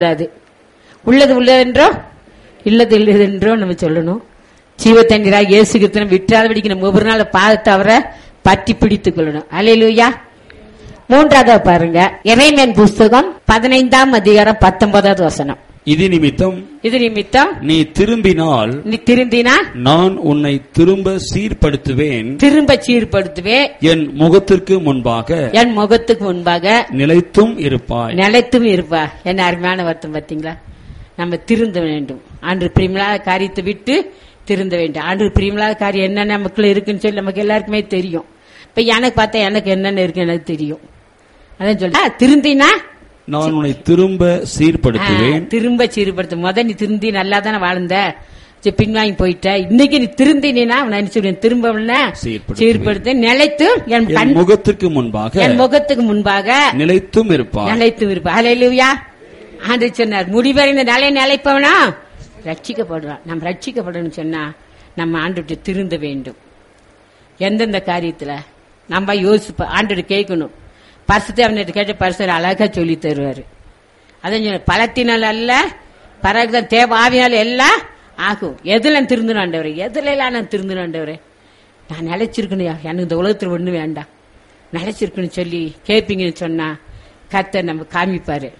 கூடாது உள்ளது உள்ளதென்றோ இல்லது இல்லதென்றோ நம்ம சொல்லணும் ஜீவ தண்ணீராக இயேசு கிறிஸ்துவ விட்டாதபடிக்கு நம்ம ஒவ்வொரு நாள் பாதத்தை அவரை பற்றி பிடித்துக் கொள்ளணும் அலையிலுயா மூன்றாவது பாருங்க இறைமேன் புஸ்தகம் பதினைந்தாம் அதிகாரம் பத்தொன்பதாவது வசனம் இது நிமித்தம் இது நிமித்தம் நீ திரும்பினால் நீ திருந்தினா நான் உன்னை திரும்ப சீர்படுத்துவேன் திரும்ப சீர்படுத்துவே என் முகத்திற்கு முன்பாக என் முகத்துக்கு முன்பாக நிலைத்தும் இருப்பாய் நிலைத்தும் இருப்பா என்ன அருமையான வருத்தம் பார்த்தீங்களா நம்ம திருந்த வேண்டும் ஆண்டு பிரியமில்லாத காரியத்தை விட்டு திருந்த வேண்டும் ஆண்டு பிரியமில்லாத காரியம் என்னென்ன நமக்குள்ள இருக்குன்னு சொல்லி நமக்கு எல்லாருக்குமே தெரியும் இப்ப எனக்கு பார்த்தா எனக்கு என்னென்ன இருக்கு எனக்கு தெரியும் அதான் சொல்ல திருந்தினா நான் உன்னை திரும்ப சீர்படுத்துவேன் ஆ, திரும்ப சீர்படுத்த முத நீ திருந்தி நல்லா தானே வாழ்ந்த சரி, பின்வாங்கி போயிட்ட இன்னைக்கு நீ திருந்தினா நான் என்ன சொல்றேன் திரும்ப சீர்படுத்துவேன். சீர்படுத்த நிலைத்து என் என் கண் முகத்திற்கு முன்பாக என் முகத்துக்கு முன்பாக நிலைத்தும் இருப்பாய் நிலைத்து இருப்பா ஹalleluya ஆண்டு சொன்னார் முடிவரை இந்த நிலை நிலைப்பவனா ரட்சிக்கப்படுறான் நம்ம ரட்சிக்கப்படணும்னு சொன்னா நம்ம ஆண்டு திருந்த வேண்டும் எந்தெந்த காரியத்துல நம்ம யோசிப்ப ஆண்டு கேட்கணும் பரிசுத்தை அவன்கிட்ட கேட்ட பரிசு அழகா சொல்லி தருவாரு அதான் சொன்ன பலத்தினால் அல்ல பரகுதான் தேவ ஆவினால் எல்லாம் ஆகும் எதுல நான் திருந்தணும் ஆண்டவரே எதுல எல்லாம் நான் திருந்தணும் ஆண்டவரே நான் நிலைச்சிருக்கணும்யா எனக்கு இந்த உலகத்துல ஒண்ணு வேண்டாம் நிலைச்சிருக்கணும்னு சொல்லி கேட்பீங்கன்னு சொன்னா கர்த்தர் நம்ம காமிப்பாரு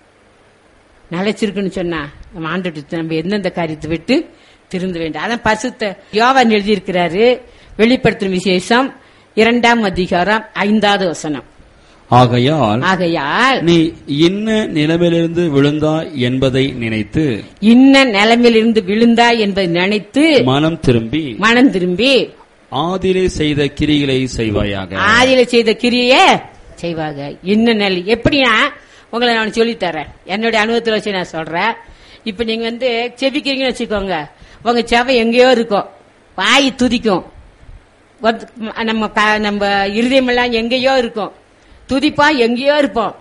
நிலைச்சிருக்குன்னு சொன்னா நம்ம ஆண்டுட்டு நம்ம எந்தெந்த காரியத்தை விட்டு திருந்த வேண்டும் அதான் பசுத்த யோவான் எழுதியிருக்கிறாரு வெளிப்படுத்தும் விசேஷம் இரண்டாம் அதிகாரம் ஐந்தாவது வசனம் ஆகையால் ஆகையால் நீ என்ன நிலைமையிலிருந்து விழுந்தாய் என்பதை நினைத்து இன்ன நிலைமையிலிருந்து விழுந்தாய் என்பதை நினைத்து மனம் திரும்பி மனம் திரும்பி ஆதிலே செய்த கிரிகளை செய்வாயாக ஆதியில செய்த கிரியே செய்வாங்க இன்ன நிலை எப்படின்னா உங்களை நான் சொல்லித் தரேன் என்னுடைய அனுபவத்தில் வச்சு நான் சொல்றேன் இப்ப நீங்க வந்து செபிக்கிறீங்கன்னு வச்சுக்கோங்க உங்க செவை எங்கேயோ இருக்கும் வாய் துதிக்கும் ஒருத்த- நம்ம க- நம்ம இருதயமெல்லாம் எங்கேயோ இருக்கும் துதிப்பா எங்கேயோ இருப்போம்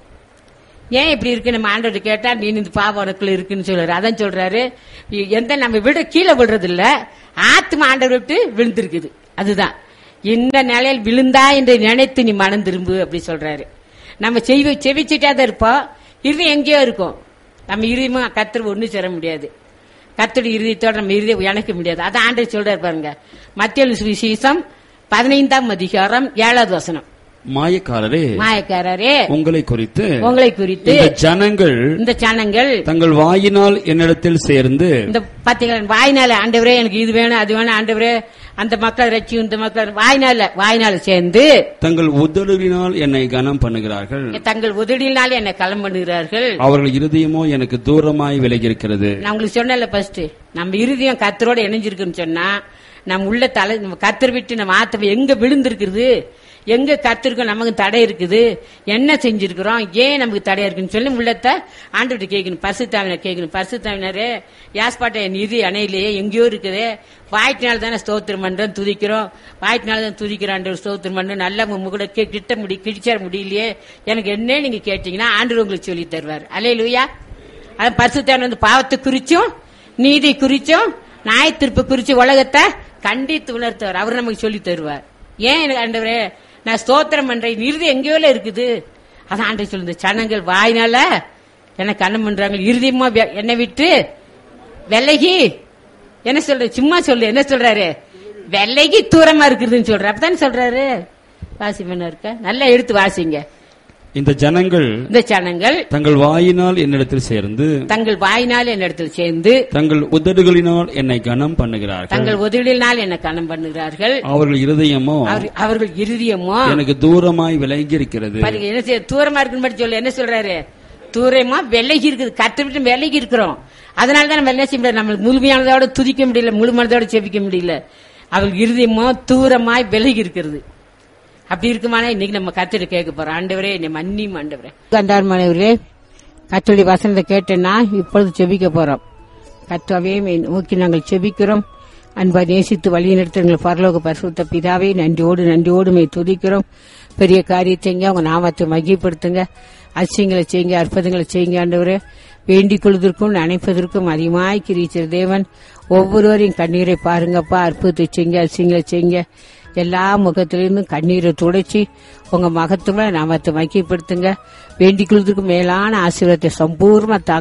ஏன் இப்படி இருக்கு நம்ம ஆண்டோட கேட்டா நீ இந்த பாவம் உனக்குள்ள இருக்குன்னு சொல்றாரு அதான் சொல்றாரு இ- எந்த நம்ம விட கீழே விடுறது இல்ல ஆத்மா ஆண்டவர் விட்டு விழுந்திருக்குது அதுதான் இந்த நிலையில் விழுந்தா என்று நினைத்து நீ மனம் திரும்பு அப்படி சொல்றாரு நம்ம செவி செவிச்சிட்டா தான் இருப்போம் இருதயம் எங்கேயோ இருக்கும் நம்ம இருதயமும் கத்தர் ஒண்ணு சேர முடியாது கத்தருடைய இருதயத்தோட நம்ம இருதயம் இணைக்க முடியாது அதான் ஆண்டவர் சொல்றாரு பாருங்க மத்திய சுவிசேஷம் பதினைந்தாம் அதிகாரம் ஏழாவது வசனம் மாயக்காரரே மாயக்காரரே உங்களை குறித்து உங்களை குறித்து இந்த ஜனங்கள் இந்த சனங்கள் தங்கள் வாயினால் என்னிடத்தில் சேர்ந்து இந்த பாத்தீங்களா வாய்னால ஆண்டவரே எனக்கு இது வேணும் அது வேணும் ஆண்டவரே அந்த மக்கள் ரட்சி இந்த மக்கள் வாய்னால வாய்னால சேர்ந்து தங்கள் உதடுகளினால் என்னை கனம் பண்ணுகிறார்கள் தங்கள் உதடியினாலே என்னை களம் பண்ணுகிறார்கள் அவர்கள் இருதயமோ எனக்கு தூரமாய் விலகியிருக்கிறது நான் உங்களுக்கு சொன்னல ஃபர்ஸ்ட் நம்ம இருதயம் கத்தரோட இணைஞ்சிருக்குன்னு சொன்னா நம்ம உள்ள தலை நம்ம கத்தர் விட்டு நம்ம ஆத்தம் எங்க விழுந்திருக்குது எங்க கத்திருக்கோம் நமக்கு தடை இருக்குது என்ன செஞ்சிருக்கிறோம் ஏன் நமக்கு தடையா இருக்குன்னு சொல்லி உள்ளத்தை ஆண்டு கேட்கணும் பரிசுத்தாவினர் கேட்கணும் பரிசுத்தாவினரே யாஸ்பாட்டை என் இது அணையிலேயே எங்கேயோ இருக்குது வாய்ட்டினால தானே ஸ்தோத்திரம் பண்றோம் துதிக்கிறோம் வாய்ட்டினால தான் துதிக்கிறான் ஸ்தோத்திரம் பண்றோம் நல்லா உங்க கூட கே- கிட்ட முடி கிழிச்சார முடியலையே எனக்கு என்ன நீங்க கேட்டீங்கன்னா ஆண்டு உங்களுக்கு சொல்லி தருவார் அலே லூயா அது பரிசுத்தாவினர் வந்து பாவத்தை குறிச்சும் நீதி குறிச்சும் நியாயத்திருப்பு குறிச்சு உலகத்தை கண்டித்து உணர்த்துவார் அவர் நமக்கு சொல்லி தருவார் ஏன் எனக்கு ஆண்டவரே நான் ஸ்தோத்திரம் பண்றேன் இறுதி எங்கேயோ இருக்குது அதான் ஆண்டவர் சொல்லுது சனங்கள் வாயினால என்ன கண்ணம் பண்றாங்க இறுதியமா வெ- என்னை விட்டு விலகி என்ன சொல்ற சும்மா சொல்லு என்ன சொல்றாரு விலகி தூரமா இருக்குதுன்னு சொல்ற அப்பதானே சொல்றாரு வாசி பண்ண இருக்க நல்லா எடுத்து வாசிங்க இந்த ஜனங்கள் இந்த சனங்கள் தங்கள் வாயினால் என்னிடத்தில் சேர்ந்து தங்கள் வாயினால் என்னிடத்தில் சேர்ந்து தங்கள் உதடுகளினால் என்னை கனம் பண்ணுகிறார்கள் தங்கள் உதவியினால் என்ன கணம் பண்ணுகிறார்கள் அவர்கள் இருதயமோ அவர்- அவர்கள் இருதயமோ எனக்கு தூரமாய் விலகி இருக்கிறது பாருங்க என்ன செய்ய தூரமா இருக்குன்னு மட்டும் சொல்லு என்ன சொல்றாரு தூரமா விலகி இருக்குது கத்து விட்டு விலகி இருக்கிறோம் அதனால தான் நம்ம என்ன செய்ய முடியாது நம்மளுக்கு முழுமையானதோட துதிக்க முடியல முழு மனதோட செபிக்க முடியல அவள் இருதயமோ தூரமாய் விலகி இருக்கிறது அப்படி இருக்குமானா இன்னைக்கு நம்ம கத்திட்டு கேட்க போறோம் ஆண்டவரே என்னை மன்னியும் ஆண்டவரே கண்டார் மனைவரே கத்தோடைய வசனத்தை கேட்டேன்னா இப்பொழுது செபிக்க போறோம் கத்தாவே நோக்கி நாங்கள் செபிக்கிறோம் அன்பா நேசித்து வழிநடத்துங்கள் பரலோக பரிசுத்த பிதாவே நன்றியோடு நன்றியோடு மே துதிக்கிறோம் பெரிய காரியத்தை செய்யுங்க உங்க நாமத்தை மகிப்படுத்துங்க அசியங்களை செய்யுங்க அற்புதங்களை செய்யுங்க ஆண்டவரே வேண்டிக் கொள்வதற்கும் நினைப்பதற்கும் அதிகமாய் கிரீச்சர் தேவன் ஒவ்வொருவரையும் கண்ணீரை பாருங்கப்பா அற்புதத்தை செய்யுங்க அசியங்களை செய்யுங்க எல்லா முகத்திலிருந்தும் கண்ணீரை துடைச்சி உங்க மகத்துவ நாமத்தை மக்கிப்படுத்துங்க வேண்டிக் கொள்வதற்கு மேலான ஆசீர்வாதத்தை சம்பூர்ணமா தாங்க